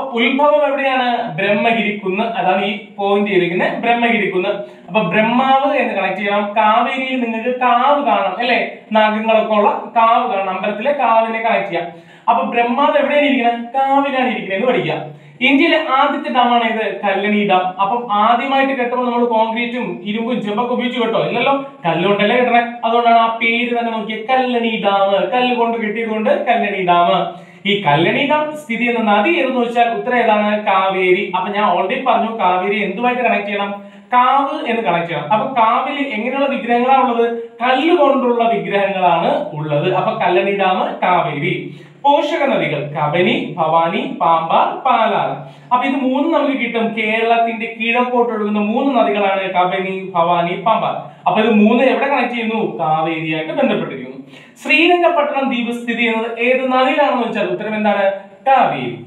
ഉത്ഭവം എവിടെയാണ് ബ്രഹ്മഗിരി കുന്ന് അതാണ് ഈ പോയിന്റ് ചെയ്തിരിക്കുന്നത് ബ്രഹ്മഗിരി കുന്ന് അപ്പൊ ബ്രഹ്മാവ് എന്ന് കണക്ട് ചെയ്യണം കാവേരിയിൽ നിങ്ങൾക്ക് കാവ് കാണാം അല്ലെ നാഗങ്ങളൊക്കെ ഉള്ള കാവ് കാണാം അമ്പലത്തിലെ കാവിനെ കണക്ട് ചെയ്യാം അപ്പൊ ബ്രഹ്മാവ് എവിടെയാണ് ഇരിക്കുന്നത് കാവിലാണ് ഇരിക്കുന്നത് എന്ന് പഠിക്കാം ഇന്ത്യയിലെ ആദ്യത്തെ ഡാമാണ് ഇത് കല്ലണി ഡാം അപ്പം ആദ്യമായിട്ട് കെട്ടുമ്പോൾ നമ്മൾ കോൺക്രീറ്റും ഇരുമ്പും ചെമ്പൊക്കെ ഉപയോഗിച്ച് കേട്ടോ ഇല്ലല്ലോ കല്ലുകൊണ്ടല്ലേ കെട്ടണേ അതുകൊണ്ടാണ് ആ പേര് തന്നെ നോക്കിയ കല്ലണി ഡാം കല്ല് കൊണ്ട് കെട്ടിയതുകൊണ്ട് കല്ലണി ഡാം ഈ കല്ലണി ഡാം സ്ഥിതി ചെയ്യുന്ന നദി ഏതെന്ന് വെച്ചാൽ ഉത്തരം ഏതാണ് കാവേരി അപ്പൊ ഞാൻ ഓൾറെഡി പറഞ്ഞു കാവേരി എന്തുമായിട്ട് കണക്ട് ചെയ്യണം കാവ് എന്ന് കണക്ട് ചെയ്യണം അപ്പൊ കാവിൽ എങ്ങനെയുള്ള വിഗ്രഹങ്ങളാണ് ഉള്ളത് കല്ല് കൊണ്ടുള്ള വിഗ്രഹങ്ങളാണ് ഉള്ളത് അപ്പൊ കല്ലണി ഡാം കാവേരി പോഷക നദികൾ കബനി ഭവാനി പാമ്പാർ പാലാർ അപ്പൊ ഇത് മൂന്നും നമുക്ക് കിട്ടും കേരളത്തിന്റെ കിഴക്കോട്ട് ഒഴുകുന്ന മൂന്ന് നദികളാണ് കബനി ഭവാനി പാമ്പാർ അപ്പൊ ഇത് മൂന്ന് എവിടെ കണക്ട് ചെയ്യുന്നു കാവേരിയായിട്ട് ബന്ധപ്പെട്ടിരിക്കുന്നു ശ്രീരംഗപട്ടണം ദ്വീപ് സ്ഥിതി ചെയ്യുന്നത് ഏത് നദിയിലാണെന്ന് വെച്ചാൽ ഉത്തരം എന്താണ് കാവേരി